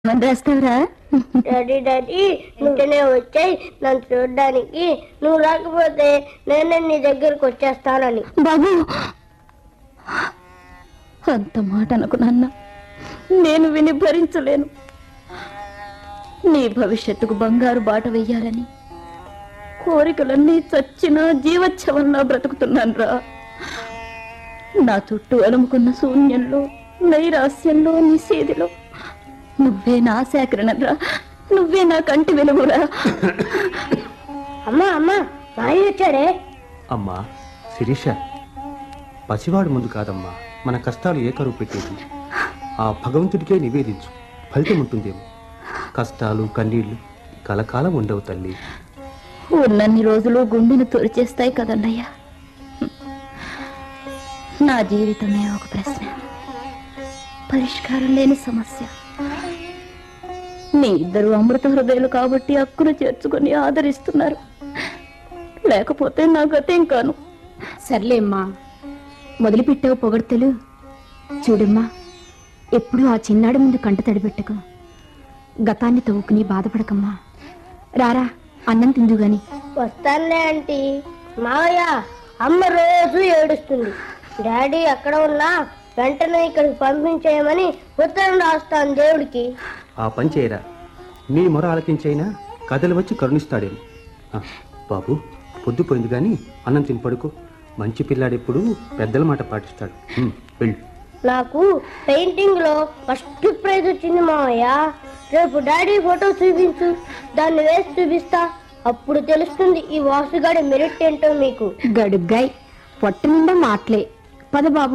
ఏమని రాస్తావురా daddy daddy ఇంకనే వచ్చాయి నన్ను చూడడానికి నువ్వు రాకపోతే నేనే నీ దగ్గరకు వచ్చేస్తానని బాబు అంత మాట అనుకు నాన్న నేను విని భరించలేను నీ భవిష్యత్తుకు బంగారు బాట వెయ్యాలని కోరికలన్నీ చచ్చిన జీవోత్సవంలా బ్రతుకుతున్నాను రా నా చుట్టూ అలుముకున్న శూన్యంలో నైరాస్యంలో నిషేధిలో నువ్వే నా సేకరణరా నువ్వే నా కంటి వెలుగురా అమ్మా అమ్మా మాయ వచ్చాడే అమ్మా శిరీష పసివాడు ముందు కాదమ్మా మన కష్టాలు ఏ కరువు పెట్టేది ఆ భగవంతుడికే నివేదించు ఫలితం ఉంటుందేమో కష్టాలు కన్నీళ్లు కలకాలం ఉండవు తల్లి ఉన్నన్ని రోజులు గుండెను తొలిచేస్తాయి కదన్నయ్య నా జీవితమే ఒక ప్రశ్న పరిష్కారం లేని సమస్య మీ ఇద్దరు అమృత హృదయాలు కాబట్టి హక్కును చేర్చుకొని ఆదరిస్తున్నారు లేకపోతే నా గతేం కాను సర్లేమ్మా మొదలుపెట్టావు పొగడ్తలు చూడమ్మా ఎప్పుడూ ఆ చిన్నాడి ముందు కంట తడిపెట్టకు గతాన్ని తవ్వుకుని బాధపడకమ్మా రారా అన్నం తిందు గాని వస్తానులే ఆంటీ మావయ్య అమ్మ రోజు ఏడుస్తుంది డాడీ ఎక్కడ ఉన్నా వెంటనే ఇక్కడికి పంపించేయమని ఉత్తరం రాస్తాను దేవుడికి ఆ పని చేయరా నీ మొర ఆలకించైనా కథలు వచ్చి కరుణిస్తాడేమో ఆ, బాబు పొద్దుపోయింది కానీ అన్నం తిని పడుకో మంచి పిల్లాడెప్పుడు పెద్దల మాట పాటిస్తాడు ఉమ్, వెళ్ళు నాకు పెయింటింగ్ లో ఫస్ట్ ప్రైజ్ వచ్చింది మావయ్య రేపు డాడీ ఫోటో చూపించు దాన్ని వేసి చూపిస్తా అప్పుడు తెలుస్తుంది ఈ వాసుగాడి మెరిట్ ఏంటో మీకు గడుగ్గాయ్ పొట్ట నిండా మాటలే పద బాబు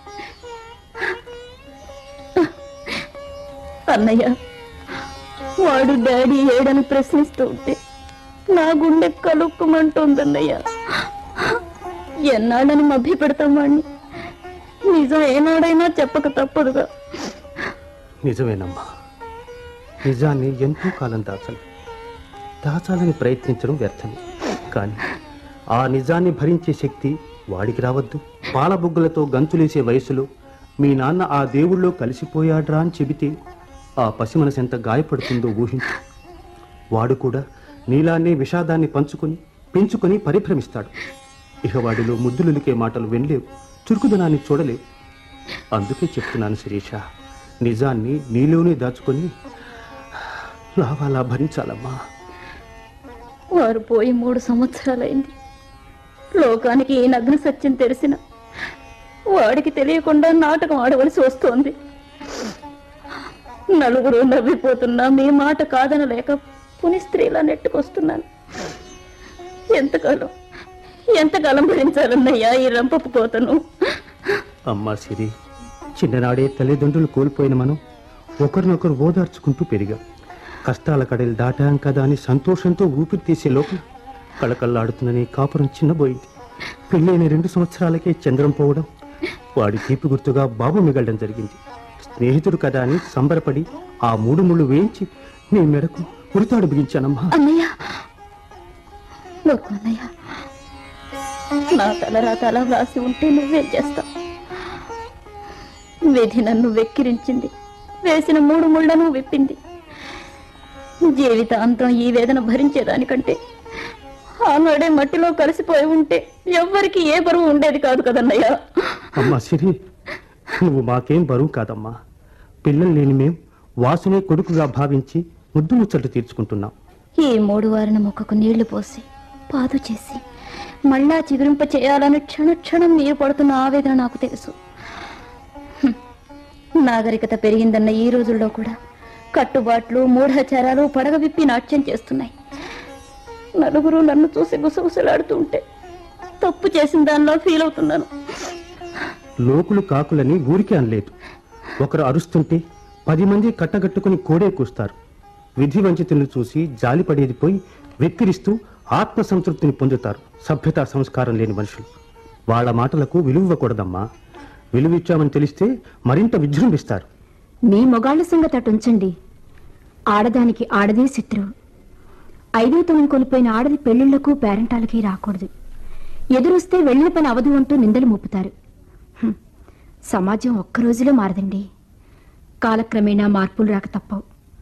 అన్నయ్య వాడు డాడీ ఏడని ప్రశ్నిస్తూ ఉంటే నా గుండె కలుక్కుమంటుందన్నయ్య ఎన్నాడని మభ్య పెడతాం వాడిని నిజం ఏనాడైనా చెప్పక తప్పదుగా నిజమేనమ్మా నిజాన్ని ఎంతో కాలం దాచాలి దాచాలని ప్రయత్నించడం వ్యర్థమే కానీ ఆ నిజాన్ని భరించే శక్తి వాడికి రావద్దు పాలబుగ్గలతో గంతులేసే వయసులో మీ నాన్న ఆ దేవుళ్ళో కలిసిపోయాడ్రా అని చెబితే ఆ పసి మనసు ఎంత గాయపడుతుందో ఊహించు వాడు కూడా నీలానే విషాదాన్ని పంచుకొని పెంచుకొని పరిభ్రమిస్తాడు ఇక వాడిలో ముద్దులులికే మాటలు వినలేవు చురుకుదనాన్ని చూడలేవు అందుకే చెప్తున్నాను శిరీష నిజాన్ని నీలోనే దాచుకొని లావాలా భరించాలమ్మా వారు పోయి మూడు సంవత్సరాలైంది లోకానికి ఈ నగ్న సత్యం తెలిసిన వాడికి తెలియకుండా నాటకం ఆడవలసి వస్తోంది నలుగురు నవ్విపోతున్నా మీ మాట కాదనలేక పుని స్త్రీలా నెట్టుకొస్తున్నాను ఎంతకాలం ఎంతకాలం భరించాలన్నయ్యా ఈ రంపపు కోతను అమ్మా సిరి చిన్ననాడే తల్లిదండ్రులు కోల్పోయిన మనం ఒకరినొకరు ఓదార్చుకుంటూ పెరిగాం కష్టాల కడలు దాటాం కదా అని సంతోషంతో ఊపిరి తీసే లోపల కళకళ్ళాడుతున్న నీ కాపురం చిన్నబోయింది పెళ్ళైన రెండు సంవత్సరాలకే చంద్రం పోవడం వాడి తీపి గుర్తుగా బాబు మిగలడం జరిగింది స్నేహితుడు కదా అని సంబరపడి ఆ మూడు ముళ్ళు వేయించి నీ మెడకు ఉరితాడు బిగించానమ్మా అన్నయ్య లోకు అన్నయ్య నా తల తల వ్రాసి ఉంటే నువ్వేం చేస్తావు విధి నన్ను వెక్కిరించింది వేసిన మూడు ముళ్లను విప్పింది జీవితాంతం ఈ వేదన భరించేదానికంటే ఆనాడే మట్టిలో కలిసిపోయి ఉంటే ఎవ్వరికి ఏ బరువు ఉండేది కాదు కదన్నయ్య అమ్మా సిరి నువ్వు మాకేం బరువు కాదమ్మా పిల్లలు లేని మేం వాసునే కొడుకుగా భావించి ముద్దు ముచ్చట్లు తీర్చుకుంటున్నాం ఈ మూడు వారిన మొక్కకు నీళ్లు పోసి పాదు చేసి మళ్ళా చిగురింప చేయాలని క్షణ క్షణం నీరు పడుతున్న ఆవేదన నాకు తెలుసు హ్మ్. నాగరికత పెరిగిందన్న ఈ రోజుల్లో కూడా కట్టుబాట్లు మూఢాచారాలు పడగ విప్పి నాట్యం చేస్తున్నాయి నలుగురు నన్ను చూసి గుసగుసలాడుతూ ఉంటే తప్పు చేసిన దానిలో ఫీల్ అవుతున్నాను లోకులు కాకులని ఊరికే అనలేదు ఒకరు అరుస్తుంటే పది మంది కట్టగట్టుకుని కోడే కూస్తారు విధి వంచితులను చూసి జాలిపడేది పోయి వెక్కిరిస్తూ ఆత్మ సంతృప్తిని పొందుతారు సభ్యతా సంస్కారం లేని మనుషులు వాళ్ళ మాటలకు విలువకూడదమ్మా విలువిచ్చామని తెలిస్తే మరింత విజృంభిస్తారు మీ మొగాళ్ళ సంగతి అటు ఉంచండి ఆడదానికి ఆడదే శత్రువు ఐదో తనం కోల్పోయిన ఆడది పెళ్లిళ్లకు పేరెంటాలకి రాకూడదు ఎదురొస్తే వెళ్ళిన పని అవదు అంటూ నిందలు మోపుతారు హ్మ్. సమాజం ఒక్క రోజులో మారదండి కాలక్రమేణా మార్పులు రాక తప్పవు